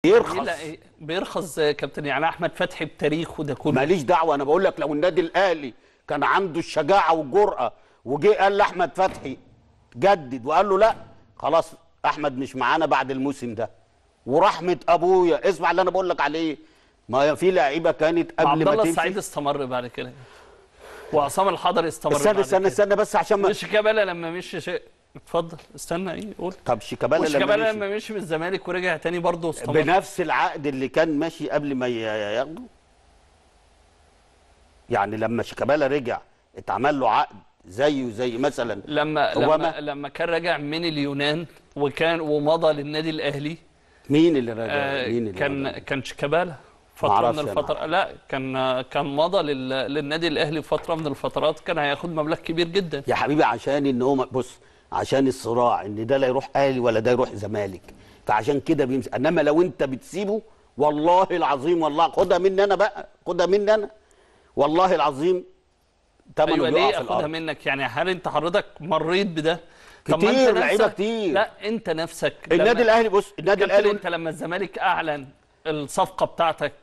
بيرخص لا إيه، بيرخص يا كابتن يعني احمد فتحي بتاريخه ده كله ماليش دعوه انا بقول لك لو النادي الاهلي كان عنده الشجاعه والجرأه وجه قال لاحمد فتحي جدد وقال له لا خلاص احمد مش معانا بعد الموسم ده ورحمه ابويا اسمع اللي انا بقول لك عليه ما في لعيبه كانت قبل عبد ما الله تمشي السعيد استمر بعد كده وعصام الحضري استمر استنى بعد استنى كده. استنى بس عشان ما مش كابالا لما مشي شيء اتفضل استنى ايه قول طب شيكابالا مش لما كابالا مشي لما مشي من الزمالك ورجع تاني برضه استمر بنفس العقد اللي كان ماشي قبل ما ي- ياخده يعني لما شيكابالا رجع اتعمل له عقد زيه زي مثلا لما هو لما ما- لما كان راجع من اليونان وكان ومضى للنادي الاهلي مين اللي راجع آه مين اللي كان راجع؟ كان شيكابالا فتره معرفش من أنا. الفترات لا كان كان مضى لل... للنادي الاهلي فتره من الفترات كان هياخد مبلغ كبير جدا يا حبيبي عشان ان هو بص عشان الصراع ان ده لا يروح اهلي ولا ده يروح زمالك فعشان كده بيمسك انما لو انت بتسيبه والله العظيم والله خدها مني انا بقى خدها مني انا والله العظيم ثمنه ايوه بيقع ليه في اخدها الارض منك يعني هل انت حضرتك مريت بده طب ما كتير، أنت لعيبة نفسك- كتير. لا انت نفسك النادي لما- الاهلي بص النادي كابتن الاهلي انت لما الزمالك اعلن الصفقه بتاعتك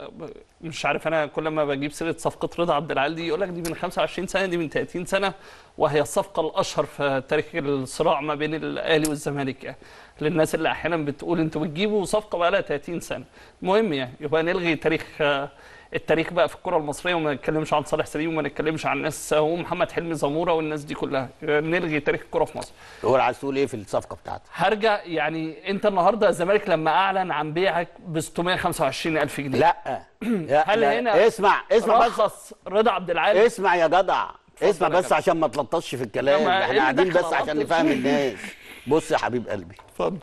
مش عارف انا كل ما بجيب سيره صفقه رضا عبد العال دي يقول لك دي من 25 سنه دي من 30 سنه وهي الصفقه الاشهر في تاريخ الصراع ما بين الاهلي والزمالك يعني للناس اللي احيانا بتقول انتوا بتجيبوا صفقه بقى لها 30 سنه المهم يعني يبقى نلغي تاريخ آه، التاريخ بقى في الكره المصريه وما نتكلمش عن صالح سليم وما نتكلمش عن ناس ومحمد حلمي زموره والناس دي كلها نلغي تاريخ الكره في مصر هو عايز تقول ايه في الصفقه بتاعته هرجع يعني انت النهارده الزمالك لما اعلن عن بيعك ب 625 الف جنيه لا لا هل لا. هنا اسمع اسمع بس رخص رضا عبد العال اسمع يا جدع اسمع يا بس كابتن. عشان ما تلطش في الكلام لا، ما إيه احنا اللي قاعدين دخل بس عشان ألطش؟ نفهم الناس بص يا حبيب قلبي اتفضل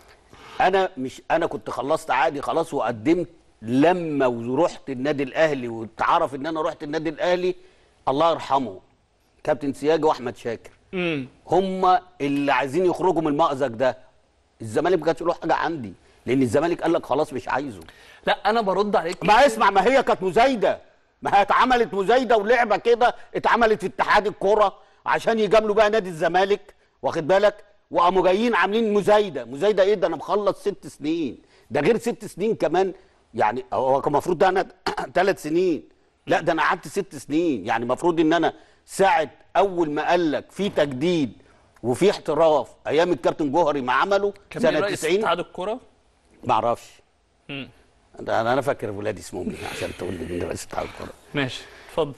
انا مش انا كنت خلصت عادي خلاص وقدمت لما ورحت النادي الاهلي واتعرف ان انا رحت النادي الاهلي الله يرحمه كابتن سياجي واحمد شاكر امم هم اللي عايزين يخرجوا من المأزق ده الزمالك ما كانش له حاجه عندي لان الزمالك قال لك خلاص مش عايزه لا انا برد عليك ما اسمع ما هي كانت مزايده ما هي اتعملت مزايده ولعبه كده اتعملت في اتحاد الكوره عشان يجاملوا بقى نادي الزمالك واخد بالك وقاموا جايين عاملين مزايده مزايده ايه ده انا مخلص ست سنين ده غير ست سنين كمان يعني هو كان المفروض ده انا ثلاث سنين لا ده انا قعدت ست سنين يعني المفروض ان انا ساعه اول ما قال لك في تجديد وفي احتراف ايام الكابتن جوهري ما عمله كان سنه رئيس 90 اتحاد الكره ما اعرفش مم. انا انا فاكر ولادي اسمهم ايه عشان تقول لي مين رئيس اتحاد الكوره ماشي اتفضل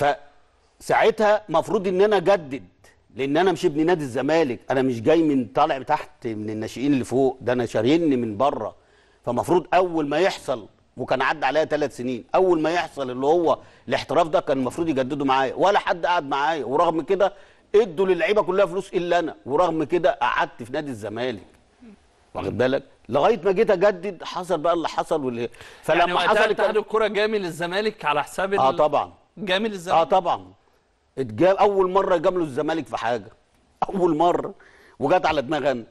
فساعتها مفروض ان انا اجدد لان انا مش ابن نادي الزمالك انا مش جاي من طالع تحت من الناشئين اللي فوق ده انا شاريني من بره فمفروض اول ما يحصل وكان عدى عليا ثلاث سنين اول ما يحصل اللي هو الاحتراف ده كان المفروض يجددوا معايا ولا حد قعد معايا ورغم كده ادوا للعيبه كلها فلوس الا انا ورغم كده قعدت في نادي الزمالك واخد بالك لغايه ما جيت اجدد حصل بقى اللي حصل واللي فلما يعني وقتها حصل اتحاد الكلام- الكره جامل الزمالك على حساب اه ال- طبعا جامل اه الزمالك طبعا اتجاب اول مره جاملوا الزمالك في حاجه اول مره وجت على دماغي انا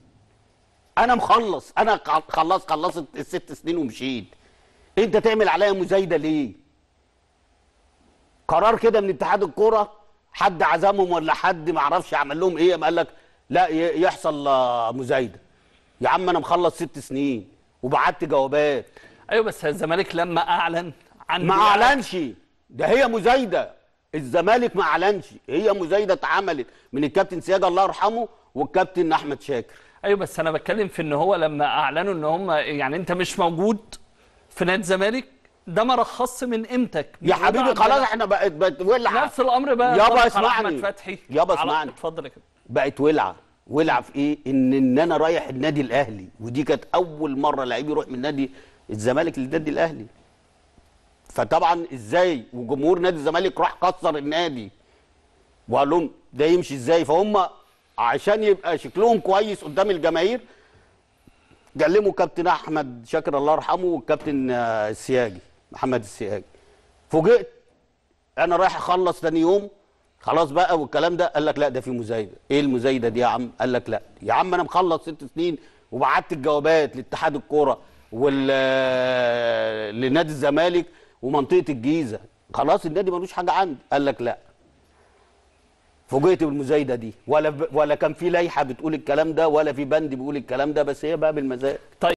انا مخلص انا خ- خلصت خلصت الست سنين ومشيت انت تعمل عليا مزايده ليه قرار كده من اتحاد الكوره حد عزمهم ولا حد ما اعرفش عمل لهم ايه قال لك لا ي- يحصل آه، مزايده يا عم انا مخلص ست سنين وبعت جوابات ايوه بس الزمالك لما اعلن عن ما بيعك- اعلنش ده هي مزايده الزمالك ما اعلنش هي مزايده اتعملت من الكابتن سياج الله يرحمه والكابتن احمد شاكر ايوه بس انا بتكلم في ان هو لما اعلنوا ان هم يعني انت مش موجود في نادي الزمالك ده ما رخصش من قيمتك يا من حبيبي رضا خلاص عبد احنا بقت بقت ولعه نفس الامر بقى يابا ينطبق على اسمعني. احمد فتحي يابا على- اسمعني. اتفضل يا كابتن بقت ولعه ولعه في ايه ان ان انا رايح النادي الاهلي ودي كانت اول مره لعيب يروح من نادي الزمالك للنادي الاهلي فطبعا ازاي وجمهور نادي الزمالك راح كسر النادي وقال لهم ده يمشي ازاي فهم عشان يبقى شكلهم كويس قدام الجماهير كلموا كابتن احمد شاكر الله يرحمه والكابتن آه، السياجي محمد السياجي فوجئت انا رايح اخلص تاني يوم خلاص بقى والكلام ده قال لك لا ده في مزايده ايه المزايده دي يا عم قال لك لا يا عم انا مخلص ست سنين وبعت الجوابات لاتحاد الكوره وال لنادي الزمالك ومنطقه الجيزه خلاص النادي ملوش حاجه عندي قال لك لا فوجئت بالمزايده دي ولا ب... ولا كان في لائحه بتقول الكلام ده ولا في بند بيقول الكلام ده بس هي بقى بالمزاج طيب